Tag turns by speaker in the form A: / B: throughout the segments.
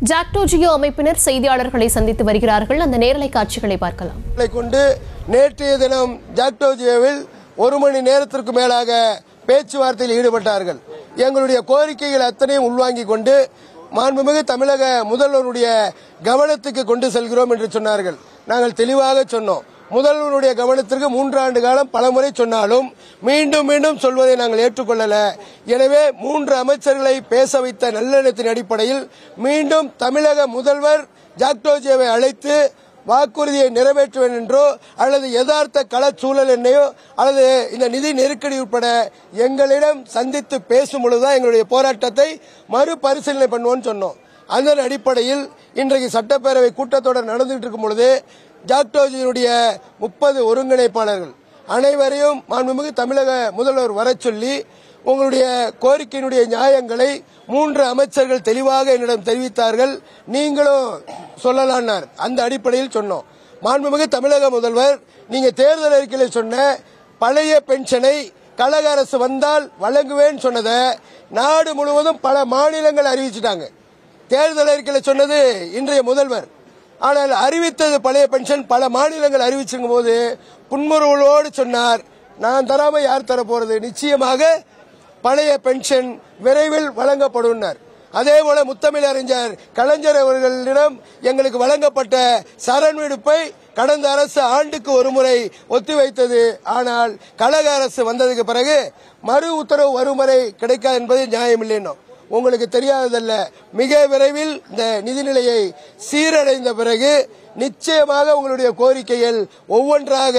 A: ஜாக்டோ ஜியோ அமைப்பினர் செய்தியாளர்களை சந்தித்து வருகிறார்கள் அந்த நேரலை காட்சிகளை பார்க்கலாம்
B: களை கொண்டு நேற்றைய தினம் ஜாக்டோஜியோவில் ஒரு மணி நேரத்திற்கு மேலாக பேச்சுவார்த்தையில் ஈடுபட்டார்கள் எங்களுடைய கோரிக்கைகள் அத்தனையும் உள்வாங்கிக் கொண்டு மாண்புமிகு தமிழக முதல்வருடைய கவனத்துக்கு கொண்டு செல்கிறோம் என்று சொன்னார்கள் நாங்கள் தெளிவாக சொன்னோம் முதல்வருடைய கவனத்திற்கு மூன்றாண்டு காலம் பலமுறை சொன்னாலும் மீண்டும் மீண்டும் சொல்வதை நாங்கள் ஏற்றுக்கொள்ளல எனவே மூன்று அமைச்சர்களை பேச வைத்த நல்லெண்ணத்தின் அடிப்படையில் மீண்டும் தமிழக முதல்வர் ஜாக்டோஜியோவை அழைத்து வாக்குறுதியை நிறைவேற்றுவேன் என்றோ அல்லது யதார்த்த களச்சூழல் என்னையோ அல்லது இந்த நிதி நெருக்கடி உட்பட எங்களிடம் சந்தித்து பேசும் பொழுதுதான் எங்களுடைய போராட்டத்தை மறுபரிசீலனை பண்ணுவோம்னு சொன்னோம் அதன் அடிப்படையில் இன்றைக்கு சட்டப்பேரவை கூட்டத்தொடர் நடந்துகிட்டு இருக்கும் பொழுது ஜாக்டோஜியினுடைய முப்பது ஒருங்கிணைப்பாளர்கள் அனைவரையும் மாண்புமிகு தமிழக முதல்வர் வரச் சொல்லி உங்களுடைய கோரிக்கையினுடைய நியாயங்களை மூன்று அமைச்சர்கள் தெளிவாக என்னிடம் தெரிவித்தார்கள் நீங்களும் சொல்லலான்னார் அந்த அடிப்படையில் சொன்னோம் மாண்புமிகு தமிழக முதல்வர் நீங்க தேர்தல் அறிக்கையில் சொன்ன பழைய பென்ஷனை கழக அரசு வந்தால் வழங்குவேன் சொன்னதை நாடு முழுவதும் பல மாநிலங்கள் அறிவிச்சிட்டாங்க தேர்தல் அறிக்கையில் சொன்னது இன்றைய முதல்வர் ஆனால் அறிவித்தது பழைய பென்ஷன் பல மாநிலங்கள் அறிவிச்சிருக்கும் போது புன்முறுவலோடு சொன்னார் நான் தராம யார் தர போறது நிச்சயமாக பழைய பென்ஷன் விரைவில் வழங்கப்படும் அதே போல முத்தமிழ் அறிஞர் கலைஞர் அவர்களிடம் எங்களுக்கு வழங்கப்பட்ட சரண் விடுப்பை கடந்த அரசு ஆண்டுக்கு ஒரு முறை ஒத்திவைத்தது ஆனால் கழக அரசு வந்ததுக்கு பிறகு மறு உத்தரவு வரும் வரை கிடைக்காது என்பது நியாயமில்லைன்னோ உங்களுக்கு தெரியாததல்ல மிக விரைவில் இந்த நிதிநிலையை சீரடைந்த பிறகு நிச்சயமாக உங்களுடைய கோரிக்கைகள் ஒவ்வொன்றாக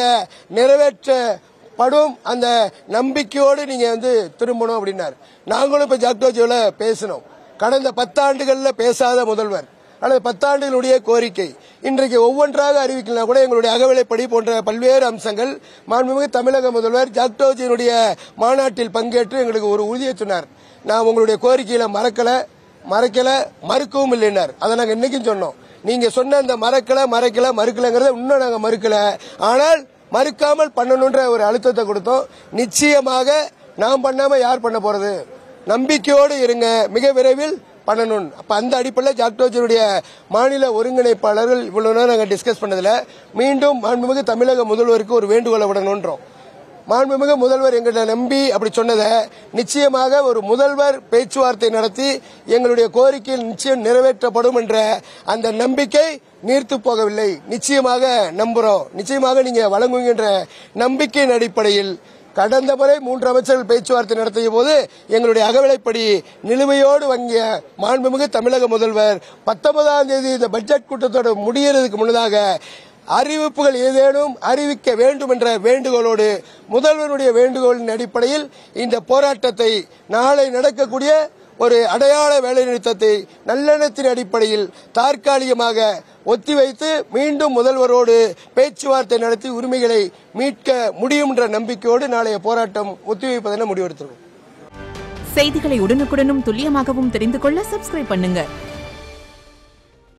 B: நிறைவேற்றப்படும் அந்த நம்பிக்கையோடு நீங்க வந்து திரும்பணும் அப்படின்னார் நாங்களும் இப்ப ஜாக்டோஜியோல பேசினோம் கடந்த பத்தாண்டுகள்ல பேசாத முதல்வர் அல்லது பத்தாண்டுகளுடைய கோரிக்கை இன்றைக்கு ஒவ்வொன்றாக அறிவிக்கலாம் கூட எங்களுடைய அகவிலைப்படி போன்ற பல்வேறு அம்சங்கள் மாண்புமிகு தமிழக முதல்வர் ஜாக்டோஜியினுடைய மாநாட்டில் பங்கேற்று எங்களுக்கு ஒரு உறுதியை சொன்னார் நான் உங்களுடைய கோரிக்கையில மறக்கல மறைக்கல மறுக்கவும் இல்லைன்னார் அதை நாங்க இன்னைக்கும் சொன்னோம் நீங்க சொன்ன அந்த மறக்கல மறைக்கல மறுக்கலங்கிறத இன்னும் நாங்க மறுக்கல ஆனால் மறுக்காமல் பண்ணணுன்ற ஒரு அழுத்தத்தை கொடுத்தோம் நிச்சயமாக நாம் பண்ணாம யார் பண்ண போறது நம்பிக்கையோடு இருங்க மிக விரைவில் பண்ணணும் அப்ப அந்த அடிப்படையில் ஜாக்டோஜனுடைய மாநில ஒருங்கிணைப்பாளர்கள் இவ்வளவு நேரம் நாங்கள் டிஸ்கஸ் பண்ணதுல மீண்டும் மாண்புமிகு தமிழக முதல்வருக்கு ஒரு வேண்டுகோளை விடணுன்றோம் மாண்புமிகு முதல்வர் எங்களை நம்பி அப்படி சொன்னதை நிச்சயமாக ஒரு முதல்வர் பேச்சுவார்த்தை நடத்தி எங்களுடைய கோரிக்கையில் நிச்சயம் நிறைவேற்றப்படும் என்ற அந்த நம்பிக்கை நீர்த்து போகவில்லை நிச்சயமாக நம்புறோம் நிச்சயமாக நீங்க வழங்குகின்ற நம்பிக்கையின் அடிப்படையில் கடந்த முறை மூன்று அமைச்சர்கள் பேச்சுவார்த்தை நடத்திய போது எங்களுடைய அகவிலைப்படி நிலுவையோடு வங்கிய மாண்புமிகு தமிழக முதல்வர் பத்தொன்பதாம் தேதி இந்த பட்ஜெட் கூட்டத்தோடு முடியறதுக்கு முன்னதாக அறிவிப்புகள் ஏதேனும் அறிவிக்க வேண்டும் என்ற வேண்டுகோளோடு முதல்வருடைய வேண்டுகோளின் அடிப்படையில் இந்த போராட்டத்தை நாளை நடக்கக்கூடிய ஒரு அடையாள வேலைநிறுத்தத்தை நல்லெண்ணத்தின் அடிப்படையில் தற்காலிகமாக ஒத்திவைத்து மீண்டும் முதல்வரோடு பேச்சுவார்த்தை நடத்தி உரிமைகளை மீட்க முடியும் என்ற நம்பிக்கையோடு நாளைய போராட்டம் ஒத்திவைப்பதென முடிவெடுத்துள்ளோம்
C: செய்திகளை உடனுக்குடனும் துல்லியமாகவும் தெரிந்து கொள்ள சப்ஸ்கிரைப் பண்ணுங்க